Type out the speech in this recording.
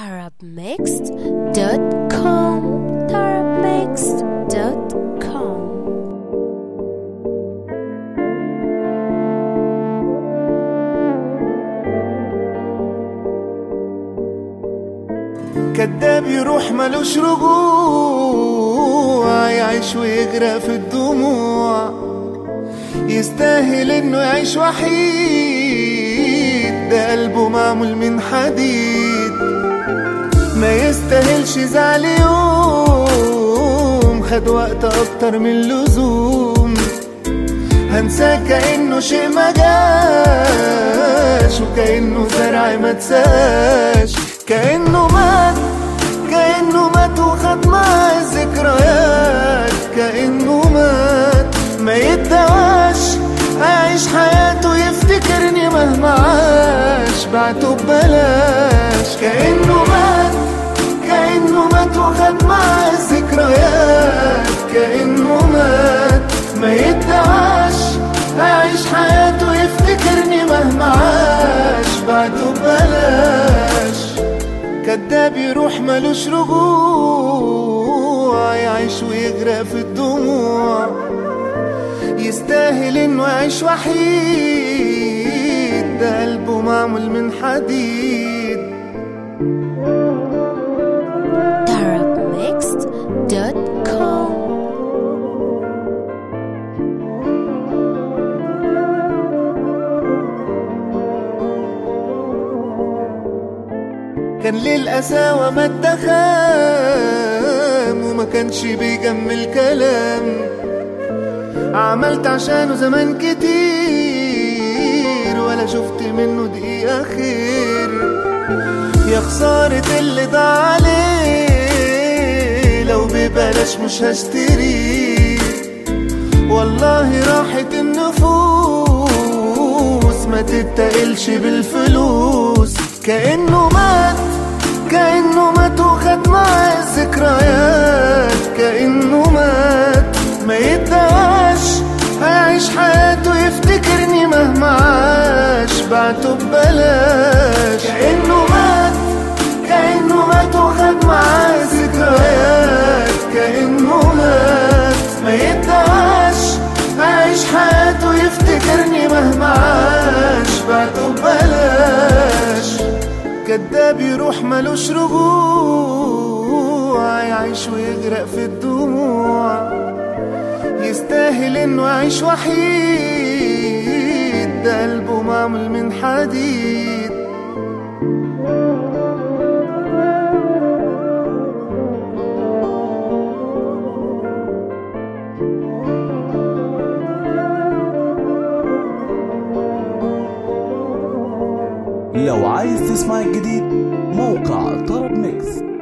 tarabmixed.com tarabmixed.com كداب يروح ملوش رجوع يعيش ويغرق في الدموع يستاهل انه يعيش وحيد ده قلبه معمول من حديد ما يستاهلش زعل يوم خد وقت اكتر من اللزوم هنساه كأنه شيء ما جاش وكأنه زرع ما تساش كأنه مات كأنه مات وخد معاه الذكريات كأنه مات ما يتدواش أعيش حياته يفتكرني مهما عاش بعته ببلاش كأنه مات كأنه مات وخد معاه الذكريات كأنه مات ما يدعاش أعيش حياته يفتكرني مهما عاش بعده ببلاش كداب يروح ملوش رجوع يعيش ويغرق في الدموع يستاهل انه يعيش وحيد ده قلبه معمول من حديد tarabmixed.com كان للقساوة ما اتخام وما كانش بيجمل كلام عملت عشانه زمان كتير ولا شفت منه دقيقة خير يا خسارة اللي ضاع عليه لو ببلاش مش هشتريه والله راحت النفوس ما تتقلش بالفلوس كأنه مات كأنه مات وخد معاه الذكريات كأنه مات ما يدواش هيعيش حياته يفتكرني مهما عاش بعته ببلاش كأنه مات كأنه مات وخد معاه ذكريات كأنه مات ما يدعاش عايش حياته يفتكرني مهما عاش بعته ببلاش كداب يروح ملوش رجوع يعيش ويغرق في الدموع يستاهل انه يعيش وحيد ده قلبه معمول من حديد لو عايز تسمع الجديد موقع طرب ميكس